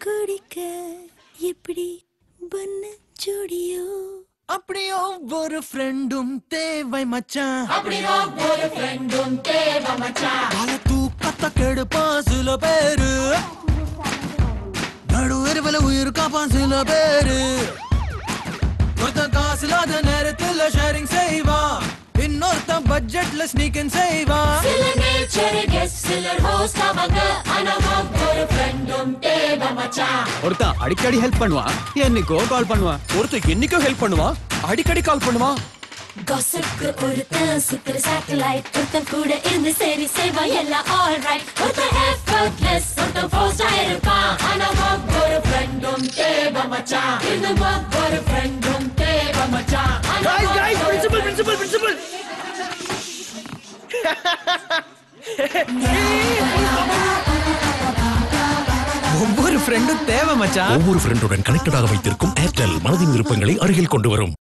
குடிக்க எப்படி பண்ண ஜோடியோ அப்படியோ ஒரு ஃப்ரெண்டும் தேவை மச்சான் பல தூக்கத்தை கெடுப்பான் சில பேரு நடு எருவில் உயிர் காப்பான் சில பேரு ஒருத்தன் காசு இல்லாத நேரத்துல ஷேரிங் செய்வான் இன்னொருத்தன் பட்ஜெட்ல ஸ்னீக்கிங் செய்வான் சில நேச்சர் கெஸ் சிலர் ஹோஸ்ட் அவங்க ஆனா ஒரு ஃப்ரெண்டும் தேவை மச்சான் ஒருத்தன் அடிக்கடி ஹெல்ப் பண்ணுவான் என்னைக்கோ கால் பண்ணுவான் ஒருத்தன் என்னைக்கோ ஹெல்ப் பண்ணுவான் அடிக்கடி கால் பண்ணுவான் காசிப்க்கு ஒருத்தன் சுத்துற சேட்டலைட் ஒருத்தன் கூட இருந்து சரி செய்வா எல்லாம் ஆல் ரைட் ஒருத்தன் எஃபர்ட்லெஸ் ஒருத்தன் ஃபோர்ஸ்டா இருப்பான் ஆனா ஒரு ஃப்ரெண்டும் தேவை மச்சான் இந்த ஒரு ஃப்ரெண்டும் தேவை மச்சான் ஆனா பிரின்சிபல் பிரின்சிபல் பிரின்சிபல் ஒவ்வொரு ஃப்ரெண்டும் தேவை மச்சான் ஒவ்வொரு ஃப்ரெண்டுடன் கனெக்டடாக வைத்திருக்கும் ஏர்டெல் மனதின் விருப்பங்களை அருகில் கொண்டு வரும்